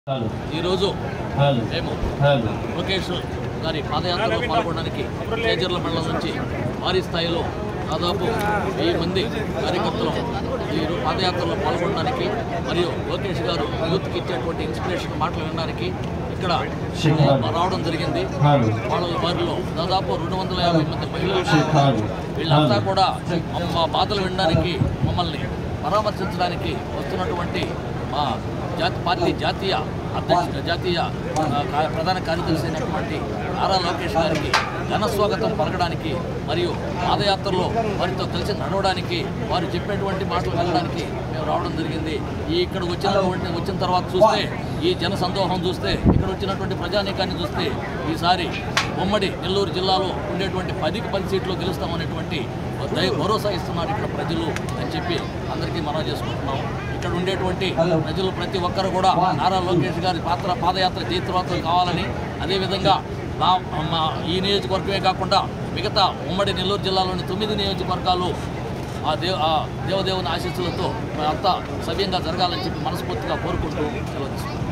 Hello ఈరోజు hello మేము hello Lokesh గారి పాదయాత్రలో పాల్గొనడానికి చేజర్ల మండలం నుంచి భారీ స్థాయిలో దాదాపు వెయ్యి మంది కార్యకర్తలు ఈ రో- పాదయాత్రలో పాల్గొనడానికి మరియు లోకేష్ గారు యూత్కి ఇచ్చేటువంటి ఇన్స్పిరేషన్ మాటలు వినడానికి ఇక్కడ శిఖర్. రావడం జరిగింది హలో వాళ్ళ వారిలో దాదాపు రెండు వందల యాభై మంది మహిళలు శిఖర్. వీళ్ళంతా కూడా మా బాధలు వినడానికి మమ్మల్ని పరామర్శించడానికి వస్తున్నటువంటి మా జాతి పార్టీ జాతీయ అధ్యక్ష జాతీయ ఆ, కా- ప్రధాన కార్యదర్శి అయినటువంటి నారా లోకేష్ గారికి ఘన స్వాగతం పలకడానికి మరియు పాదయాత్రలో వారితో కలిసి నడవడానికి వారు చెప్పేటువంటి మాటలు వినడానికి మేము రావడం జరిగింది ఈ ఇక్కడ వచ్చినటువంటి వచ్చిన తర్వాత చూస్తే ఈ జన సందోహం చూస్తే ఇక్కడ వచ్చినటువంటి ప్రజానీకాన్ని చూస్తే ఈసారి ఉమ్మడి నెల్లూరు జిల్లాలో ఉండేటువంటి పదికి పది సీట్లు గెలుస్తామనేటువంటి దయ భరోసా ఇస్తున్నారు ఇక్కడ ప్రజలు అని చెప్పి అందరికీ మనం చేసుకుంటున్నాం ఇక్కడ ఉండేటువంటి ప్రజలు ప్రతి ఒక్కరు కూడా నారా లోకేష్ గారి పాత్ర పాదయాత్ర జయత్రవాతం కావాలని అదేవిధంగా మా మా ఈ నియోజకవర్గమే కాకుండా మిగతా ఉమ్మడి నెల్లూరు జిల్లాలోని తొమ్మిది నియోజకవర్గాలు ఆ దేవ ఆ దేవదేవుని ఆశీస్సులతో అంతా సవ్యంగా జరగాలని చెప్పి మనస్ఫూర్తిగా కోరుకుంటూ సెలవు తీసుకుంటాం